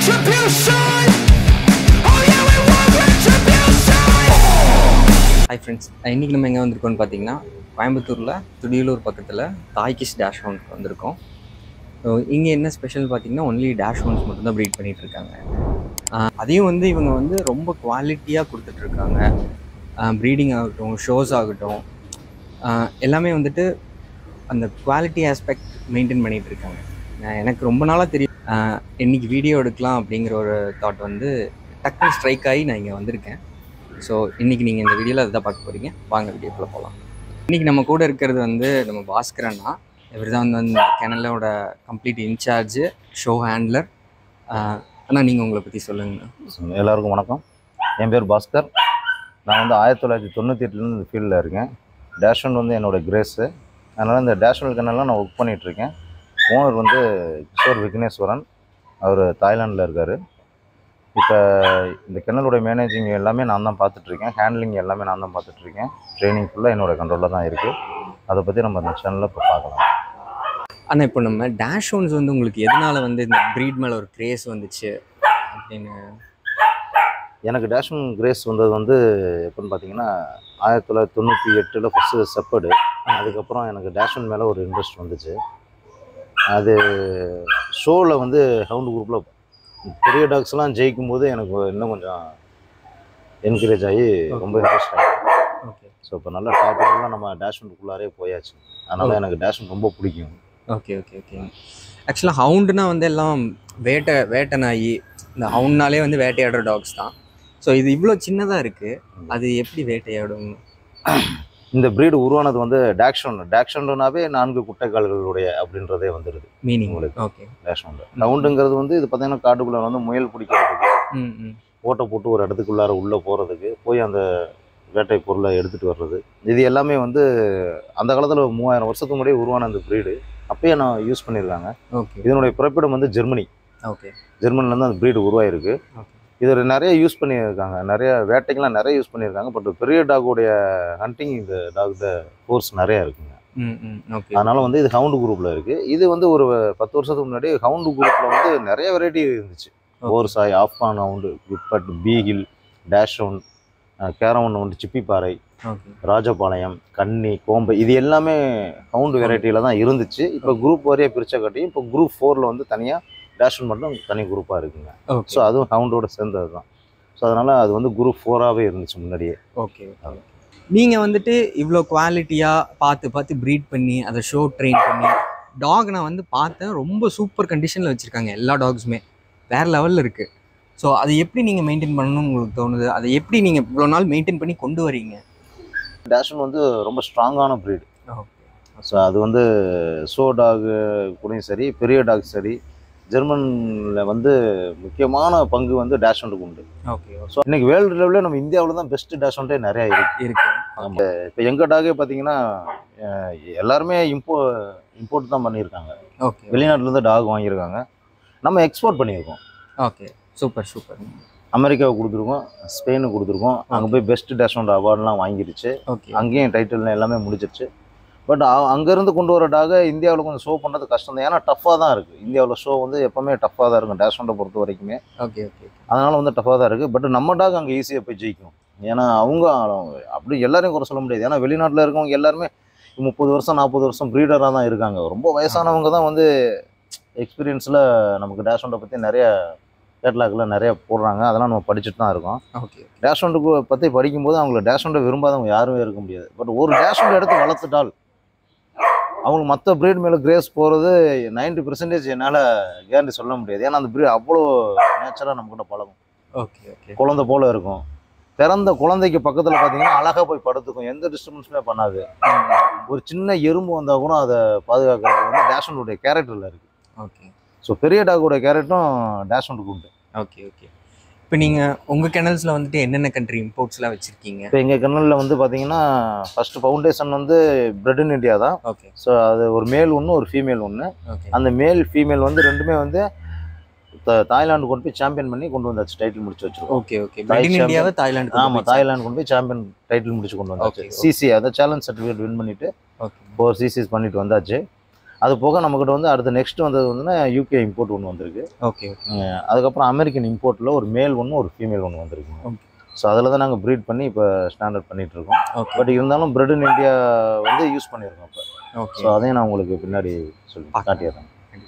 retribution. Oh yeah, we want retribution. Hi friends இன்றைக்கி நம்ம எங்கே வந்திருக்கோம்னு பார்த்தீங்கன்னா கோயம்புத்தூரில் துடியலூர் பக்கத்தில் தாய்கிஷ் டேஷ் ஹவுண்ட் வந்திருக்கோம் ஸோ இங்கே என்ன ஸ்பெஷல் பார்த்தீங்கன்னா ஒன்லி டேஷ் ஹவுண்ட்ஸ் மட்டும்தான் ப்ரீட் பண்ணிகிட்டு இருக்காங்க ஆஹ் அதையும் வந்து இவங்க வந்து ரொம்ப குவாலிட்டியாக கொடுத்துட்ருக்காங்க ப்ரீடிங் ஆகட்டும் ஷோஸ் ஆகட்டும் ஆஹ் எல்லாமே வந்துட்டு அந்த குவாலிட்டி ஆஸ்பெக்ட் மெயின்டைன் பண்ணிகிட்டு இருக்காங்க ஆஹ் எனக்கு ரொம்ப நாளாக தெரியும் ஆஹ் இன்னைக்கு வீடியோ எடுக்கலாம் அப்படிங்கிற ஒரு தாட் வந்து டக்குனு ஸ்ட்ரைக் ஆகி நான் இங்கே வந்திருக்கேன் ஸோ இன்றைக்கி நீங்கள் இந்த வீடியோவில் அதுதான் பார்க்க போகிறீங்க வாங்க வீடியோக்குள்ளே போகலாம் இன்றைக்கி நம்ம கூட இருக்கிறது வந்து நம்ம பாஸ்கர் அண்ணா இவர் தான் வந்து அந்த சேனலோட கம்ப்ளீட் இன்சார்ஜு ஷோ ஹேண்ட்லர் அண்ணா நீங்கள் உங்களை பற்றி சொல்லுங்கண்ணா எல்லாருக்கும் வணக்கம் என் பேர் பாஸ்கர் நான் வந்து ஆயிரத்தி தொள்ளாயிரத்தி தொண்ணூற்றி எட்டுலேருந்து இந்த ஃபீல்டில் இருக்கேன் டேஷன் வந்து என்னோட கிரேஸு அதனால் இந்த டேஷனல் கனெல்லாம் நான் ஒர்க் பண்ணிகிட்ருக்கேன் ஓனர் வந்து கிஷோர் விக்னேஸ்வரன் அவர் தாய்லாண்டில் இருக்கார் இப்போ இந்த கிணலோட மேனேஜிங் எல்லாமே நான் தான் பார்த்துட்ருக்கேன் ஹேண்ட்லிங் எல்லாமே நான் தான் பார்த்துட்ருக்கேன் ட்ரைனிங் ஃபுல்லாக என்னோட கண்ட்ரோலில் தான் இருக்குது அதை பற்றி நம்ம இந்த சேனலில் இப்போ பார்க்கலாம் அண்ணா இப்போ நம்ம டேஷ் ஹவுன்ஸ் வந்து உங்களுக்கு எதனால வந்து இந்த ப்ரீட் மேலே ஒரு கிரேஸ் வந்துச்சு அப்படின்னு எனக்கு டேஷன் கிரேஸ் வந்தது வந்து எப்படின்னு பார்த்தீங்கன்னா ஆயிரத்தி தொள்ளாயிரத்தி தொண்ணூற்றி எட்டில் ஃபஸ்ட்டு செப்படு அதுக்கப்புறம் எனக்கு டேஷன் மேலே ஒரு இன்ட்ரெஸ்ட் வந்துச்சு அது ஷோவில் வந்து ஹவுண்ட் குரூப்பில் பெரிய டாக்ஸ்லாம் ஜெயிக்கும் போது எனக்கு இன்னும் கொஞ்சம் என்கரேஜ் ஆகி ரொம்ப இன்ட்ரெஸ்ட் ஆகிடும் ஓகே ஸோ இப்போ நல்ல டாப்பிக்கெல்லாம் நம்ம டேஷனுக்குள்ளாரே போயாச்சு அதனால் எனக்கு டேஷன் ரொம்ப பிடிக்கும் ஓகே ஓகே ஓகே ஆக்சுவலாக ஹவுண்டுனா வந்து எல்லாம் வேட்டை வேட்டை நாயி இந்த ஹவுண்ட்னாலே வந்து வேட்டையாடுற டாக்ஸ் தான் ஸோ இது இவ்வளோ சின்னதாக இருக்குது அது எப்படி வேட்டையாடும் இந்த breed உருவானது வந்து டேக்ஷன் டேக்ஷன்னாவே நான்கு குட்டைக்கால்களுடைய அப்படின்றதே வந்துடுது மீனிங் உங்களுக்கு. ஓகே டேஷன் ஹவுண்டுங்கிறது வந்து இது பார்த்தீங்கன்னா காட்டுக்குள்ளே வந்து முயல் பிடிக்கிறதுக்கு ம் ம் ஓட்டை போட்டு ஒரு இடத்துக்குள்ளார உள்ளே போகிறதுக்கு போய் அந்த வேட்டை பொருளை எடுத்துகிட்டு வர்றது இது எல்லாமே வந்து அந்த காலத்தில் மூவாயிரம் வருஷத்துக்கு முன்னாடியே உருவான அந்த ப்ரீடு அப்பயே நான் யூஸ் பண்ணியிருக்காங்க ஓகே இதனுடைய பிறப்பிடம் வந்து ஜெர்மனி ஓகே ஜெர்மனிலேருந்து அந்த ப்ரீடு உருவாயிருக்கு ஓகே இது நிறைய யூஸ் பண்ணியிருக்காங்க நிறைய வேட்டைக்கெலாம் நிறைய யூஸ் பண்ணியிருக்காங்க பட் பெரிய டாகுடைய ஹண்டிங் இந்த டாக் ஃபோர்ஸ் நிறையா இருக்குங்க ம் ம் ஓகே அதனால வந்து இது ஹவுண்டு குரூப்பில் இருக்குது இது வந்து ஒரு பத்து வருஷத்துக்கு முன்னாடி ஹவுண்டு குரூப்பில் வந்து நிறைய வெரைட்டி இருந்துச்சு ஓர்சாய் ஆப்கான் ஹவுண்டு குட்பட் beagle dachshund caravan hound Chippiparai okay Rajapalayam Kanni Kombai இது எல்லாமே ஹவுண்டு வெரைட்டியில் தான் இருந்துச்சு இப்போ குரூப் வரையாக பிரிச்ச காட்டியும் இப்போ குரூப் ஃபோரில் வந்து தனியாக டேஷன் மட்டும் தனி குரூப்பாக இருக்குங்க ஓகே ஸோ அதுவும் ஹவுண்டோட சேர்ந்தது தான் ஸோ அதனால் அது வந்து குரூப் ஃபோராகவே இருந்துச்சு முன்னாடியே ஓகே ஓகே நீங்கள் வந்துட்டு இவ்வளோ குவாலிட்டியாக பார்த்து பார்த்து ப்ரீட் பண்ணி அதை ஷோ ட்ரெயின் பண்ணி டாக் நான் வந்து பார்த்தேன் ரொம்ப சூப்பர் கண்டிஷனில் வச்சுருக்காங்க எல்லா டாக்ஸுமே வேறு லெவலில் இருக்குது ஸோ அதை எப்படி நீங்கள் மெயின்டைன் பண்ணணும்னு உங்களுக்கு தோணுது அதை எப்படி நீங்கள் இவ்வளோ நாள் மெயின்டைன் பண்ணி கொண்டு வரீங்க டேஷன் வந்து ரொம்ப ஸ்ட்ராங்கான ப்ரீடு ஓகே ஸோ அது வந்து ஷோ டாக் கூடயும் சரி பெரிய டாக் சரி ஜெர்மனில் வந்து முக்கியமான பங்கு வந்து டேஷனுக்கு உண்டு ஓகே ஸோ இன்னைக்கு வேர்ல்டு லெவலில் நம்ம இந்தியாவில் தான் பெஸ்ட் டேஷன்ட்டே நிறையா இருக்கு இருக்கு இப்போ எங்கள் டாகே பார்த்தீங்கன்னா அஹ், எல்லாருமே இம்போ இம்போர்ட் தான் பண்ணியிருக்காங்க ஓகே வெளிநாட்டிலேருந்து டாக் வாங்கியிருக்காங்க நம்ம எக்ஸ்போர்ட் பண்ணியிருக்கோம் ஓகே சூப்பர் சூப்பர் அமெரிக்காவுக்கு கொடுத்துருக்கோம் ஸ்பெயினுக்கு கொடுத்துருக்கோம் அங்கே போய் பெஸ்ட் டேஷனோட அவார்ட்லாம் வாங்கிருச்சு ஓகே அங்கேயும் டைட்டில் எல்லாமே முடிச்சிருச்சு பட் அங்கேருந்து கொண்டு வர டாக இந்தியாவில் கொஞ்சம் ஷோ பண்ணுறது கஷ்டம் தான் ஏன்னா டஃப்பாக தான் இருக்குது இந்தியாவில் ஷோ வந்து எப்போவுமே டஃப்பாக தான் இருக்கும் டேஷனோட பொறுத்த வரைக்குமே ஓகே ஓகே அதனால் வந்து டஃப்பாக தான் இருக்குது பட் நம்ம டாக் அங்கே ஈஸியாக போய் ஜெயிக்கும் ஏன்னா அவங்க அப்படி எல்லாரையும் குறை சொல்ல முடியாது ஏன்னா வெளிநாட்டில் இருக்கவங்க எல்லாருமே முப்பது வருஷம் நாற்பது வருஷம் ப்ரீடராக தான் இருக்காங்க ரொம்ப வயசானவங்க தான் வந்து எக்ஸ்பீரியன்ஸில் நமக்கு டேஷோண்டை பற்றி நிறைய கேட்லாக்ல நிறைய போடுறாங்க அதெல்லாம் நம்ம படிச்சுட்டு தான் இருக்கோம் ஓகே டேஷோண்டுக்கு பற்றி படிக்கும்போது அவங்கள டேஷோண்டை விரும்பாதவங்க யாருமே இருக்க முடியாது பட் ஒரு டேஷோண்டை எடுத்து வளர்த்துட்டால் அவங்களுக்கு மற்ற ப்ரீட் மேலே கிரேஸ் போகிறது 90% பெர்சன்டேஜ் என்னால் கேரண்டி சொல்ல முடியாது ஏன்னா அந்த ப்ரீட் அவ்வளோ நேச்சராக நம்மக்கிட்ட பழகும் ஓகே ஓகே குழந்தை போல இருக்கும் பிறந்த குழந்தைக்கு பக்கத்தில் பார்த்தீங்கன்னா அழகாக போய் படுத்துக்கும் எந்த டிஸ்டர்பன்ஸுமே பண்ணாது ஒரு சின்ன எறும்பு வந்தால் கூட அதை பாதுகாக்கிறது வந்து டேஷனுடைய கேரக்டரில் இருக்குது ஓகே ஸோ பெரிய டாகோட கேரக்டரும் டேஷனுக்கு உண்டு ஓகே ஓகே இப்போ நீங்கள் உங்கள் கெனல்ஸில் வந்துட்டு என்னென்ன கண்ட்ரி இம்போர்ட்ஸ்லாம் வச்சுருக்கீங்க இப்போ எங்கள் கண்ணலில் வந்து பார்த்தீங்கன்னா ஃபஸ்ட்டு ஃபவுண்டேஷன் வந்து பிரெட் இன் இந்தியா தான் ஓகே ஸோ அது ஒரு மேல் ஒன்று ஒரு ஃபீமேல் ஒன்று ஓகே அந்த மேல் ஃபீமேல் வந்து ரெண்டுமே வந்து த- தாய்லாந்து கொண்டு போய் சாம்பியன் பண்ணி கொண்டு வந்தாச்சு டைட்டில் முடிச்சு வச்சிருக்கோம் okay okay Thai made in champion. இந்தியாவை தாய்லாந்து ஆமாம் தாய்லாந்து கொண்டு போய் சாம்பியன் டைட்டில் முடிச்சு கொண்டு வந்தாச்சு Okay, okay. சிசி அதை சேலஞ்ச் சர்டிஃபிகேட் வின் பண்ணிட்டு ஓகே ஃபோர் சிசிஸ் பண்ணிட்டு வந்தாச்சு அது போக நம்மக்கிட்ட வந்து அடுத்த நெக்ஸ்ட் வந்தது வந்துன்னா யூகே இம்போர்ட் ஒன்று வந்திருக்கு ஓகே அஹ் அதுக்கப்புறம் அமெரிக்கன் இம்போர்ட்டில் ஒரு மேல் ஒன்று ஒரு ஃபீமேல் ஒன்று வந்திருக்கு Okay. ஸோ அதில் தான் நாங்கள் ப்ரீட் பண்ணி இப்போ ஸ்டாண்டர்ட் பண்ணிட்டு இருக்கோம் ஓகே பட் இருந்தாலும் பிரெட் இன் இந்தியா வந்து யூஸ் பண்ணியிருக்கோம் இப்போ ஓகே ஸோ அதையும் நான் உங்களுக்கு பின்னாடி சொல்லி பார்க்கலாம். காட்டிடுறேன்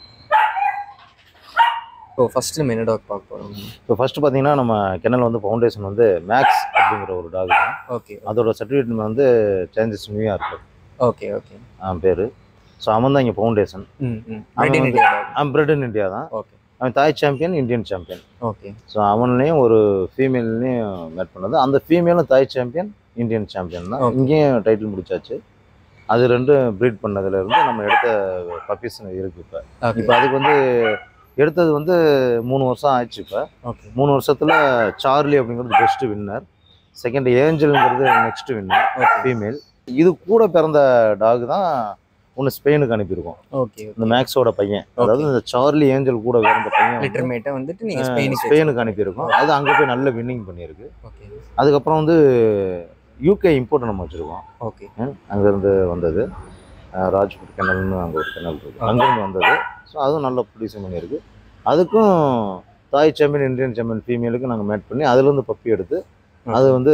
ஸோ ஃபர்ஸ்ட் நம்ம என்ன டாக் பார்க்க போகிறோம் இப்போ ஃபர்ஸ்ட் பார்த்தீங்கன்னா நம்ம கெனல் வந்து ஃபவுண்டேஷன் வந்து மேக்ஸ் அப்படிங்கிற ஒரு டாக் தான் ஓகே அதோட சர்டிஃபிகேட் வந்து சேஞ்சஸ் நியூயார்க் ஓகே ஓகே அவன் பேர் ஸோ அவன் தான் இங்கே ஃபவுண்டேஷன் ம் ம் அவன் Made in வந்து- India dog. அவன் பிரெட் இன் இந்தியா தான் ஓகே அவன் Thai champion Indian champion okay so அவன்லேயும் ஒரு ஃபீமேல்லையும் மேட் பண்ணது அந்த ஃபீமேலும் தாய் சாம்பியன் இந்தியன் சாம்பியன் தான் Okay. இங்கேயும் டைட்டில் முடிச்சாச்சு அது ரெண்டும் ப்ரீட் பண்ணதுல இருந்து நம்ம எடுத்த பப்பீஸ் இருக்கு இப்போ ஓகே இப்போ அதுக்கு வந்து எடுத்தது வந்து மூணு வருஷம் ஆயிடுச்சு இப்போ ஓகே மூணு வருஷத்துல சார்லி அப்படிங்கிறது பெஸ்ட் வின்னர் செகண்ட் ஏஞ்சல்ங்கிறது நெக்ஸ்ட் வின்னர் ஓகே ஃபீமேல் இது கூட பிறந்த டாக் தான் ஒன்று ஸ்பெயினுக்கு அனுப்பியிருக்கோம் ஓகே இந்த மேக்ஸோட பையன் அதாவது இந்த சார்லி ஏஞ்சல் கூட பிறந்த பையன் வந்து, லிட்டர் மேட்டை வந்துட்டு நீங்கள் அஹ், ஸ்பெயினுக்கு ஸ்பெயினுக்கு அனுப்பியிருக்கோம் அது அங்கே போய் நல்ல வின்னிங் பண்ணியிருக்கு ஓகே அதுக்கப்புறம் வந்து யூகே இம்போர்ட் நம்ம வச்சுருக்கோம் ஓகே அங்கேருந்து வந்தது அஹ், ராஜ்புட் கெனல்னு அங்கே ஒரு கெனல் இருக்குது அங்கேருந்து வந்தது ஸோ அதுவும் நல்ல ப்ரொடியூஸ் பண்ணியிருக்கு அதுக்கும் தாய் சாம்பியன் இந்தியன் சாம்பியன் ஃபீமேலுக்கு நாங்கள் மேட் பண்ணி அதுலேருந்து பப்பி எடுத்து அது வந்து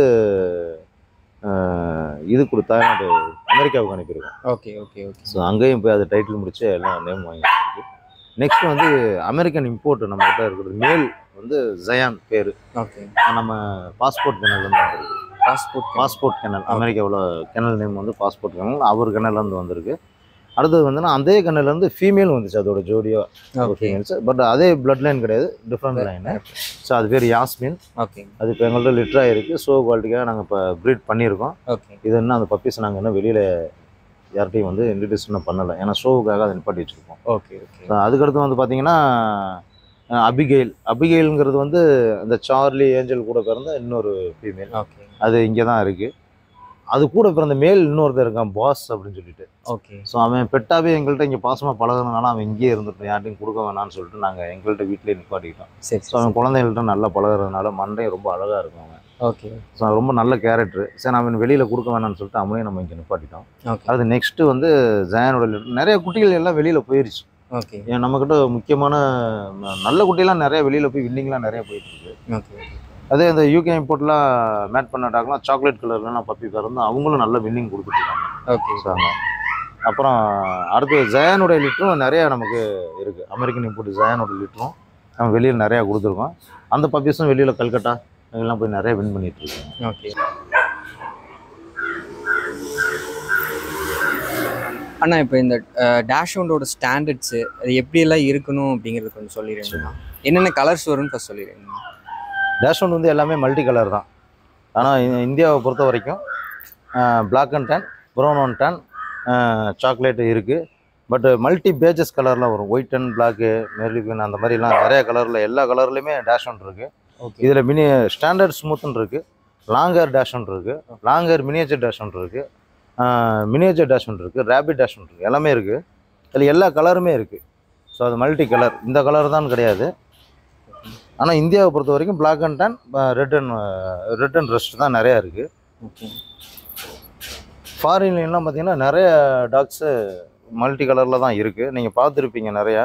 அஹ், இது கொடு தாய்நாடு அமெரிக்காவுக்கு அனுப்பியிருக்கோம் ஓகே ஓகே ஓகே ஸோ அங்கேயும் போய் அது டைட்டில் முடிச்சு எல்லாம் நேம் வாங்கி வச்சிருக்கு நெக்ஸ்ட் வந்து அமெரிக்கன் இம்போர்ட் நம்ம கிட்ட இருக்கிறது மேல் வந்து ஜயான் பேர் ஓகே நம்ம பாஸ்போர்ட் கெனல்லேருந்து வந்திருக்கு பாஸ்போர்ட் பாஸ்போர்ட் கெனல் அமெரிக்காவில் கெனல் நேம் வந்து பாஸ்போர்ட் கெனல் அவர் கெனல்லேருந்து வந்திருக்கு அடுத்தது வந்துன்னா அதே கெனல்லேருந்து ஃபீமேல் வந்துச்சு அதோட ஜோடியோ ஓகே ஃபீமேல்ஸ் பட் அதே பிளட் லைன் கிடையாது டிஃப்ரெண்ட் லைனு ஸோ அது பேர் யாஸ்மின் ஓகே அது இப்போ எங்கள்கிட்ட லிட்டர் ஆகிருக்கு ஷோ குவாலிட்டிக்காக நாங்கள் இப்போ ப்ரீட் பண்ணியிருக்கோம் ஓகே இது என்ன அந்த பப்பீஸ் நாங்கள் இன்னும் வெளியில் யார்கிட்டையும் வந்து இன்ட்ரடியூஸ் இன்னும் பண்ணலை ஏன்னா ஷோவுக்காக அதை நிப்பாட்டி வச்சுருக்கோம் ஓகே ஓகே So, அதுக்கடுத்து வந்து பார்த்தீங்கன்னா அஹ், அபிகெயில் அபிகெயிலுங்கிறது வந்து அந்த சார்லி ஏஞ்சல் கூட பிறந்த இன்னொரு ஃபீமேல் ஓகே அது இங்கே தான் இருக்குது அது கூட பிறந்த மேல் இன்னொருத்தர் இருக்கான் பாஸ் அப்படின்னு சொல்லிட்டு ஓகே ஸோ அவன் பெட்டாவே எங்கள்கிட்ட இங்கே பாசமாக பழகுறதுனால அவன் இங்கேயே இருந்துட்டு யார்ட்டையும் கொடுக்க வேணாம்னு சொல்லிட்டு நாங்கள் எங்கள்கிட்ட வீட்டிலேயே நிப்பாட்டிக்கிட்டோம் சரி ஸோ அவன் குழந்தைகள்கிட்ட நல்லா பழகுறதுனால மண்டையும் ரொம்ப அழகாக இருக்கும் அவன் ஓகே ஸோ ரொம்ப நல்ல கேரக்டர் சரி அவன் வெளியில் கொடுக்க வேணாம்னு சொல்லிட்டு அவனையும் நம்ம இங்கே நிப்பாட்டிட்டோம் ஓகே அது நெக்ஸ்ட்டு வந்து ஜெயனோட leader. நிறைய குட்டிகள் எல்லாம் வெளியில் போயிருச்சு ஓகே ஏன் நம்மக்கிட்ட முக்கியமான ம- நல்ல குட்டிலாம் நிறைய வெளியில் போய் வின்னிங்லாம் நிறைய போயிட்டு இருக்கு ஓகே அதே இந்த யூகே இம்போர்ட்லாம் மேட் பண்ண டாக்லாம் சாக்லேட் கலர்லாம் பப்பி பிறந்து அவங்களும் நல்ல வின்னிங் கொடுத்துருக்காங்க ஓகே ஸோ அப்புறம் அடுத்து ஜெயனுடைய லிட்டரும் நிறையா நமக்கு இருக்குது அமெரிக்கன் இம்போர்ட் ஜெயனோட லிட்டரும் நம்ம வெளியில் நிறையா கொடுத்துருக்கோம் அந்த பப்பீஸும் வெளியில் கல்கட்டா எல்லாம் போய் நிறைய வின் பண்ணிட்டு இருக்கோம் ஓகே அண்ணா இப்போ இந்த டேஷ்ஹவுண்டோட ஸ்டாண்டர்ட்ஸு அது எப்படியெல்லாம் இருக்கணும் அப்படிங்கிறது கொஞ்சம் சொல்லிடுறீங்களா என்னென்ன கலர்ஸ் வரும்னு ஃபஸ்ட் சொல்லிடுறீங்க டேஷ்ஒன் வந்து எல்லாமே மல்டி கலர் தான் ஆனால் இந்தியாவை பொறுத்த வரைக்கும் black and tan brown and tan chocolate இருக்குது பட் மல்டி பேஜஸ் கலர்லாம் வரும் ஒயிட் அண்ட் பிளாக்கு மெர்லிபின் அந்த மாதிரிலாம் நிறைய கலரில் எல்லா கலர்லையுமே டேஷ் ஒன் இருக்குது ஓகே இதில் மினி ஸ்டாண்டர்ட் ஸ்மூத்துன்னு இருக்குது லாங்கர் டேஷ் ஒன் இருக்குது லாங்கர் மினியேச்சர் டேஷ் ஒன் இருக்குது மினியேச்சர் டேஷ் ஒன் இருக்குது ரேபிட் டேஷ் ஒன் இருக்குது எல்லாமே இருக்குது இதில் எல்லா கலருமே இருக்குது ஸோ அது மல்டி கலர் இந்த கலர் தான் கிடையாது ஆனால் இந்தியாவை பொறுத்த வரைக்கும் black and tan red and red and rest தான் நிறையா இருக்குது ஓகே ஃபாரின்லாம் பார்த்தீங்கன்னா நிறைய டாக்ஸு மல்டி கலரில் தான் இருக்குது நீங்கள் பார்த்துருப்பீங்க நிறையா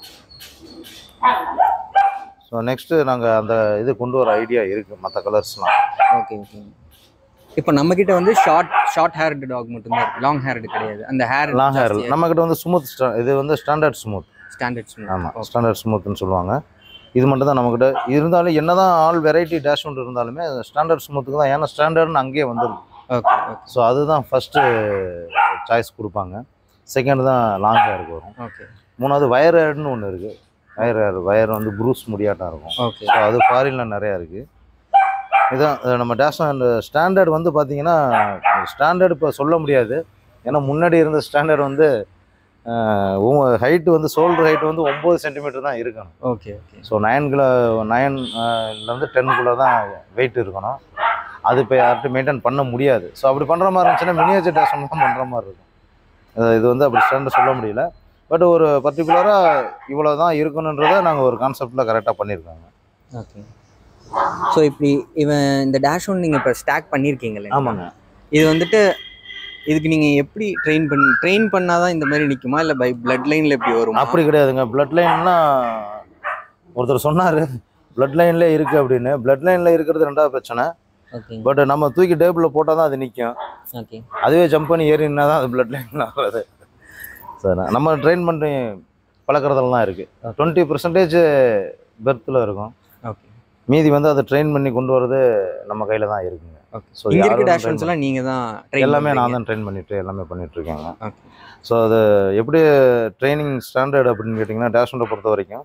ஸோ நெக்ஸ்ட்டு நாங்கள் அந்த இது கொண்டு வர ஐடியா இருக்குது மற்ற கலர்ஸ்லாம் ஓகே ஓகே இப்போ நம்மக்கிட்ட வந்து ஷார்ட் ஷார்ட் ஹேர்டு டாக் மட்டும்தான் இருக்கு லாங் ஹேர்டு கிடையாது அந்த ஹேர் லாங் ஹேர் நம்மக்கிட்ட வந்து ஸ்மூத் இது வந்து ஸ்டாண்டர்ட் ஸ்மூத் ஸ்டாண்டர்ட்ஸ் ஆமாம் ஸ்டாண்டர்ட் ஸ்மூத்னு சொல்லுவாங்க இது மட்டும் தான் நம்மக்கிட்ட இருந்தாலும் என்னதான் ஆல் வெரைட்டி டேஷ் ஒன்று இருந்தாலுமே ஸ்டாண்டர்ட் ஸ்மூத்துக்கு தான் ஏன்னா ஸ்டாண்டர்ட்னு அங்கேயே வந்துடும் ஓகே ஓகே ஸோ அதுதான் ஃபஸ்ட்டு சாய்ஸ் கொடுப்பாங்க செகண்ட் தான் லாங் ஹேருக்கு வரும் ஓகே மூணாவது வயர் ஹேர்னு ஒன்று இருக்குது வயர் ஹேர் வயர் வந்து ப்ரூஸ் முடியாட்டம் இருக்கும் ஓகே ஸோ அது ஃபாரினில் நிறையா இருக்குது இதான் அஹ் நம்ம டேஷ் அந்த ஸ்டாண்டர்ட் வந்து பார்த்தீங்கன்னா ஸ்டாண்டர்ட் இப்போ சொல்ல முடியாது ஏன்னா முன்னாடி இருந்த ஸ்டாண்டர்ட் வந்து ஹைட்டு வந்து ஷோல்டர் ஹைட் வந்து ஒம்பது சென்டிமீட்டர் தான் இருக்கணும் okay okay so nine kilo நைன்லேருந்து டென் கிலோ தான் வெயிட் இருக்கணும் அது இப்போ யார்கிட்டும் மெயின்டைன் பண்ண முடியாது ஸோ அப்படி பண்ணுற மாதிரி இருந்துச்சுன்னா மினியேச்சர் டேஷன் தான் பண்ணுற மாதிரி இருக்கும் அஹ் இது வந்து அப்படி ஸ்டாண்டர்ட் சொல்ல முடியல பட் ஒரு பர்டிகுலராக இவ்வளோ தான் இருக்கணுன்றதை நாங்கள் ஒரு கான்செப்டில் கரெக்டாக பண்ணியிருக்காங்க ஓகே ஸோ இப்படி இவன் இந்த டேஷ் ஒன் நீங்கள் இப்போ ஸ்டாக் பண்ணியிருக்கீங்களே ஆமாங்க இது வந்துட்டு இதுக்கு நீங்கள் எப்படி ட்ரெயின் பண்ணி ட்ரெயின் பண்ணாதான் இந்த மாதிரி நிற்குமா இல்லை பை பிளட் லைனில் எப்படி வரும் அப்படி கிடையாதுங்க பிளட் லைன்னா ஒருத்தர் சொன்னார் பிளட் லைன்லேயே இருக்குது அப்படின்னு பிளட் லைனில் இருக்கிறது ரெண்டாவது பிரச்சனை ஓகே பட் நம்ம தூக்கி டேபிளில் போட்டால் தான் அது நிற்கும் ஓகே அதுவே ஜம்ப் பண்ணி ஏறினா தான் அது பிளட் லைன் ஆகிறது சரி நம்ம ட்ரெயின் பண்ணி பழக்கிறதுல தான் இருக்குது டுவெண்ட்டி பர்சன்டேஜ் பெர்த்தில் இருக்கும் ஓகே மீதி வந்து அதை ட்ரெயின் பண்ணி கொண்டு வரது நம்ம கையில் தான் இருக்குங்க ஓகே So, இங்கே யாரும் இருக்க train டேஷன்ஸ் எல்லாம் நீங்கள் தான் train எல்லாமே நான் பண்றீங்க. தான் ட்ரெயின் பண்ணிட்டு எல்லாமே பண்ணிட்டு இருக்கேங்க ஓகே ஸோ அது எப்படி ட்ரைனிங் ஸ்டாண்டர்ட் அப்படின்னு கேட்டிங்கன்னா டேஷனை பொறுத்த வரைக்கும்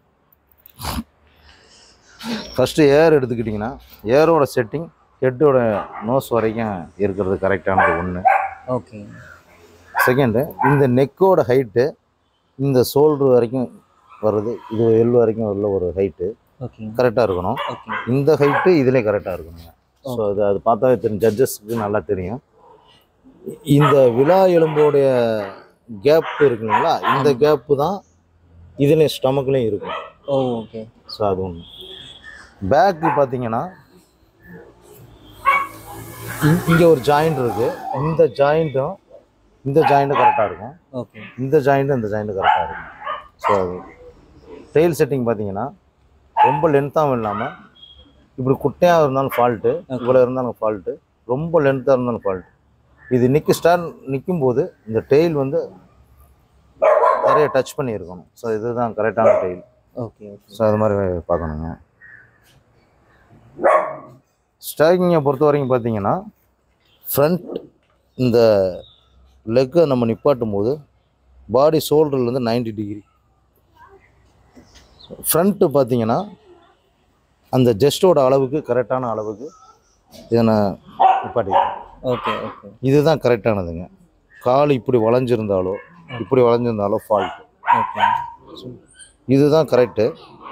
ஃபஸ்ட்டு ஏர் எடுத்துக்கிட்டிங்கன்னா ஏரோட செட்டிங் ஹெட்டோட நோஸ் வரைக்கும் இருக்கிறது கரெக்டானது ஒன்று ஓகே செகண்டு இந்த நெக்கோட ஹைட்டு இந்த ஷோல்டர் வரைக்கும் வருது இது எல் வரைக்கும் உள்ள ஒரு ஹைட்டு ஓகே கரெக்டாக இருக்கணும் ஓகே இந்த ஹைட்டு இதிலே கரெக்டாக இருக்கணுங்க ஸோ அது அது பார்த்தாவே தெரியும் ஜட்ஜஸ்க்கு நல்லா தெரியும் இந்த விழா எலும்போடைய கேப் இருக்குங்களா இந்த கேப்பு தான் இதுலேயும் ஸ்டமக்லேயும் இருக்கும் ஓ ஓகே ஸோ அது ஒன்று பேக்கு பார்த்தீங்கன்னா இங்கே ஒரு ஜாயிண்ட் இருக்குது இந்த ஜாயிண்ட்டும் இந்த ஜாயிண்ட்டும் கரெக்டாக இருக்கும் ஓகே இந்த ஜாயிண்ட்டும் இந்த ஜாயிண்ட்டும் கரெக்டாக இருக்கும் ஸோ அது டெயில் செட்டிங் பார்த்தீங்கன்னா ரொம்ப லென்த்தாகவும் இல்லாமல் இப்படி குட்டையாக இருந்தாலும் ஃபால்ட்டு இவ்வளோ இருந்தாலும் ஃபால்ட்டு ரொம்ப லென்த்தாக இருந்தாலும் ஃபால்ட்டு இது நிற்க ஸ்டாண்ட் நிற்கும் போது இந்த டெயில் வந்து நிறைய டச் பண்ணி இருக்கணும் ஸோ இதுதான் கரெக்டான டெயில் ஓகே ஓகே ஸோ அது மாதிரி பார்க்கணுங்க ஸ்டாக்கிங்கை பொறுத்த வரைக்கும் பார்த்தீங்கன்னா ஃப்ரண்ட் இந்த லெக்கை நம்ம நிப்பாட்டும் போது பாடி ஷோல்டர்லேருந்து 90 டிகிரி ஃப்ரண்ட்டு பார்த்தீங்கன்னா அந்த ஜெஸ்டோட அளவுக்கு கரெக்டான அளவுக்கு இதை நான் நிப்பாட்டிக்கிறேன் ஓகே ஓகே இதுதான் கரெக்டானதுங்க கால் இப்படி வளைஞ்சிருந்தாலோ இப்படி வளைஞ்சிருந்தாலோ ஃபால்ட் ஓகே இதுதான் கரெக்டு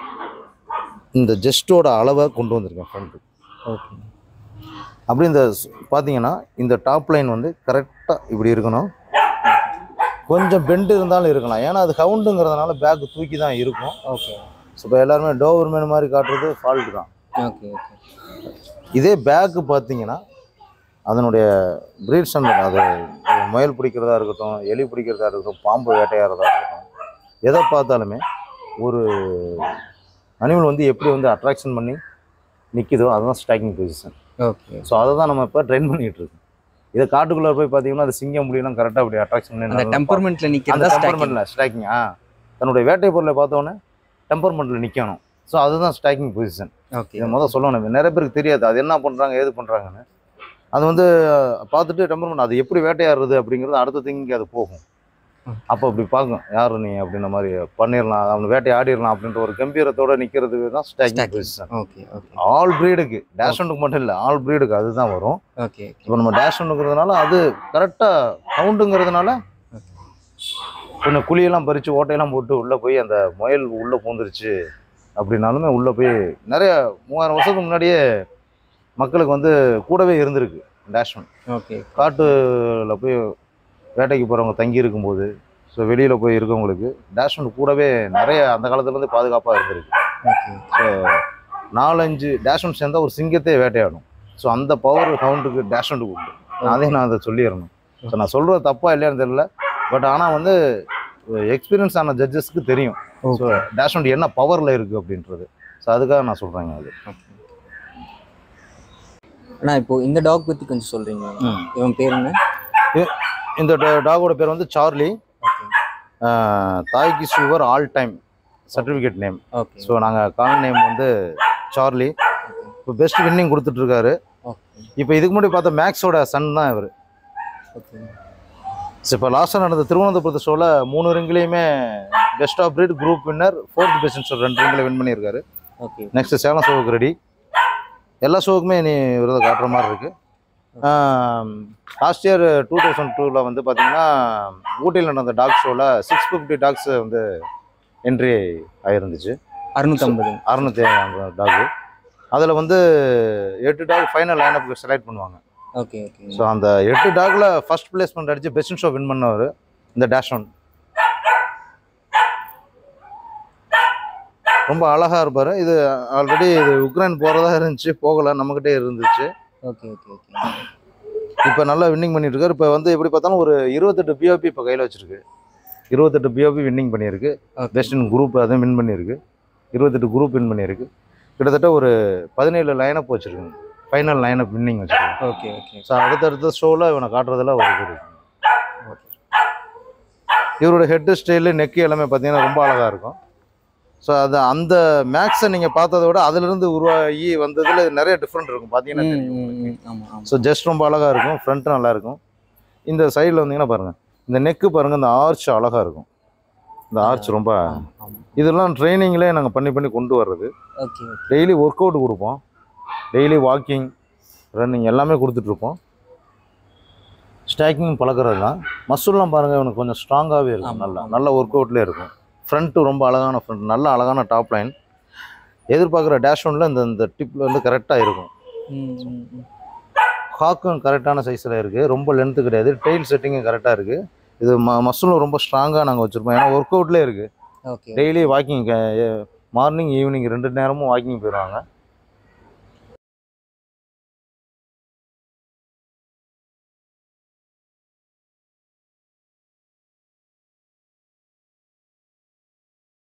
இந்த ஜெஸ்டோட அளவை கொண்டு வந்திருக்கேன் ஃப்ரண்ட்டு ஓகே அப்படி இந்த ஸ்- பார்த்தீங்கன்னா இந்த டாப் லைன் வந்து கரெக்டாக இப்படி இருக்கணும் கொஞ்சம் பெண்டு இருந்தாலும் இருக்கலாம் ஏன்னா அது ஹவுண்டுங்கிறதுனால பேக் தூக்கி தான் இருக்கும் ஓகே ஸோ இப்போ எல்லாருமே டோவர்மேன் மாதிரி காட்டுறது ஃபால்ட் தான் ஓகே ஓகே இதே பேக்கு பார்த்தீங்கன்னா அதனுடைய பிரீட் ஸ்டாண்டர்ட் அது முயல் பிடிக்கிறதா இருக்கட்டும் எலி பிடிக்கிறதா இருக்கட்டும் பாம்பு வேட்டையாடுறதா இருக்கட்டும் எதை பார்த்தாலுமே ஒரு அனிமல் வந்து எப்படி வந்து அட்ராக்ஷன் பண்ணி நிற்கிதோ அதுதான் ஸ்டாக்கிங் பொசிஷன் ஓகே ஸோ அதை தான் நம்ம இப்போ ட்ரெயின் பண்ணிட்டு இருக்கோம் இதை காட்டுக்குள்ளே போய் பார்த்தீங்கன்னா அது சிங்கம் முடியலாம் கரெக்டாக அப்படி அட்ராக்ஷன் பண்ணி அந்த நல்லா டெம்பர்மெண்ட்ல அந்த நிக்கிறதா ஸ்டாக்கிங் டெம்பர்மெண்ட்டில் ஸ்டாக்கிங் ஆ தன்னுடைய வேட்டை பொருளை பார்த்தோன்னே டெம்பர்மெண்ட்டில் நிற்கணும் ஸோ அதுதான் ஸ்டாக்கிங் பொசிஷன் ஓகே இதை முதல் சொல்லணும் நிறைய பேருக்கு தெரியாது அது என்ன பண்ணுறாங்க ஏது பண்ணுறாங்கன்னு அது வந்து பார்த்துட்டு டெம்பர்மெண்ட் அது எப்படி வேட்டையாடுறது அப்படிங்கிறது அடுத்த திங்கிக்கு அது போகும் ம். அப்போ அப்படி பார்க்கும் யாரு நீ அப்படின்ற மாதிரி பண்ணிடலாம் அவன் வேட்டை ஆடிடலாம் அப்படின்ற ஒரு கம்பீரத்தோட நிற்கிறதுக்கு தான் stacking Stacking. Position okay okay all ப்ரீடுக்கு டேஷனுக்கு மட்டும் இல்லை ஆல் ப்ரீடுக்கு அதுதான் வரும் ஓகே இப்போ நம்ம டேஷனுங்கிறதுனால அது கரெக்டாக கவுண்டுங்கிறதுனால கொஞ்சம் குழியெல்லாம் பறித்து ஓட்டையெல்லாம் போட்டு உள்ளே போய் அந்த முயல் உள்ளே பூந்துருச்சு அப்படின்னாலுமே உள்ளே போய் நிறைய மூவாயிரம் வருஷத்துக்கு முன்னாடியே மக்களுக்கு வந்து கூடவே இருந்திருக்கு டேஷ்மன் ஓகே காட்டுல போய் வேட்டைக்கு போகிறவங்க தங்கி இருக்கும்போது ஸோ வெளியில் போய் இருக்கவங்களுக்கு டேஷ்மன் கூடவே நிறைய அந்த காலத்துலேருந்து பாதுகாப்பாக இருந்திருக்கு ஓகே ஸோ நாலஞ்சு டேஷ்மன் சேர்ந்தா ஒரு சிங்கத்தை வேட்டையாடும் ஸோ அந்த பவர் கவுண்டுக்கு டேஷ்மனுக்கு உண்டு அதே நான் அதை சொல்லிடணும் ஸோ நான் சொல்கிறது தப்பா இல்லையான்னு தெரியல பட் ஆனால் வந்து எக்ஸ்பீரியன்ஸ் ஆன ஜட்ஜஸ்க்கு தெரியும் ஸோ டேஷ்மண்ட் என்ன பவரில் இருக்குது அப்படின்றது ஸோ அதுக்காக நான் சொல்கிறேங்க அது அண்ணா இப்போ இந்த டாக் பத்தி கொஞ்சம் சொல்றீங்க இவன் பேர் என்ன இந்த டாகோட பேர் வந்து சார்லி ஓகே தாய்க்கு சுவர் all time certificate name okay so நாங்கள் கால் நேம் வந்து சார்லி இப்போ பெஸ்ட் வின்னிங் கொடுத்துட்ருக்காரு ஓகே இப்போ இதுக்கு முன்னாடி பார்த்த மேக்ஸோட சன் தான் இவர் ஓகே ஸோ இப்போ லாஸ்ட்டாக நடந்த திருவனந்தபுரத்து ஷோவில் மூணு ரிங்லேயுமே best of breed group winner fourth best show ரெண்டு ரிங்கில் வின் பண்ணியிருக்காரு ஓகே நெக்ஸ்ட் சேலம் ஷோவுக்கு ரெடி எல்லா ஷோவுக்குமே நீ விருதை காட்டுற மாதிரி இருக்கு லாஸ்ட் இயர் டூ தௌசண்ட் டூவில் வந்து பார்த்தீங்கன்னா ஊட்டியில் நடந்த டாக் ஷோவில் சிக்ஸ் ஃபிஃப்டி டாக்ஸ் வந்து என்ட்ரி ஆகிருந்துச்சு அறுநூத்தம்பது அறுநூத்தி டாகு அதில் வந்து எட்டு டாக் ஃபைனல் லைனப்புக்கு செலக்ட் பண்ணுவாங்க ஓகே ஓகே ஸோ அந்த எட்டு டாக்ல ஃபர்ஸ்ட் பிளேஸ்மெண்ட் அடிச்சு பெஸ்ட் ஷோ வின் பண்ணவர் இந்த டேஷ் ஒன் ரொம்ப அழகா இருப்பாரு இது ஆல்ரெடி இது உக்ரைன் போறதா இருந்துச்சு போகல நம்மகிட்டே இருந்துச்சு ஓகே ஓகே ஓகே இப்போ நல்லா வின்னிங் பண்ணிட்டு இருக்காரு இப்போ வந்து எப்படி பார்த்தாலும் ஒரு இருபத்தெட்டு பிஓபி இப்போ கையில் வச்சிருக்கு இருபத்தெட்டு பிஓபி வின்னிங் பண்ணியிருக்கு ஓகே பெஸ்ட் இன் குரூப் அதையும் வின் பண்ணியிருக்கு இருபத்தெட்டு குரூப் வின் பண்ணியிருக்கு கிட்டத்தட்ட ஒரு பதினேழு லைனப் வச்சுருக்குங்க ஃபைனல் லைனப் வின்னிங் வச்சுருக்கோம் ஓகே ஓகே ஸோ அடுத்தடுத்த ஷோவில் இவனை காட்டுறதுல ஒரு இது இருக்கு ஓகே இவரோட ஹெட்டு ஸ்டைலு நெக்கு எல்லாமே பார்த்தீங்கன்னா ரொம்ப அழகாக இருக்கும் ஸோ அது அந்த மேக்ஸை நீங்கள் பார்த்ததை விட அதிலிருந்து உருவாகி வந்ததில் நிறைய டிஃப்ரெண்ட் இருக்கும் பார்த்தீங்கன்னா ம், தெரியும் ம், ம். ஆமா ஆமா ஸோ ஜஸ்ட் ரொம்ப அழகாக இருக்கும் ஃப்ரண்ட்டும் நல்லா இருக்கும் இந்த சைடில் வந்தீங்கன்னா பாருங்கள் இந்த நெக்கு பாருங்கள் இந்த ஆர்ச் அழகாக இருக்கும் இந்த ஆர்ச் ரொம்ப ஆமா ஆமா இதெல்லாம் ட்ரைனிங்லேயே நாங்கள் பண்ணி பண்ணி கொண்டு வர்றது okay okay daily work out கொடுப்போம் டெய்லி வாக்கிங் ரன்னிங் எல்லாமே கொடுத்துட்ருப்போம் ஸ்டாக்கிங் பழக்கிறது தான் மசில்லாம் பாருங்கள் இவனுக்கு கொஞ்சம் ஸ்ட்ராங்காகவே இருக்கும் ஆமா, நல்லா ஆமா. நல்ல ஒர்க் அவுட்லேயே இருக்கும் ஃப்ரண்ட்டு ரொம்ப அழகான ஃப்ரண்ட் நல்ல அழகான டாப் லைன் எதிர்பார்க்குற டேஷ் ஒன்ல இந்த இந்த டிப்பில் வந்து கரெக்டாக இருக்கும் ம், ம், ம். ஹாக்கும் கரெக்டான சைஸில் இருக்குது ரொம்ப லென்த்து கிடையாது டெயில் செட்டிங்கும் கரெக்டாக இருக்குது இது ம மசிலும் ரொம்ப ஸ்ட்ராங்காக நாங்கள் வச்சுருப்போம் ஏன்னா ஒர்க் அவுட்லேயே இருக்குது okay daily walking morning evening ரெண்டு நேரமும் வாக்கிங் போயிடுவாங்க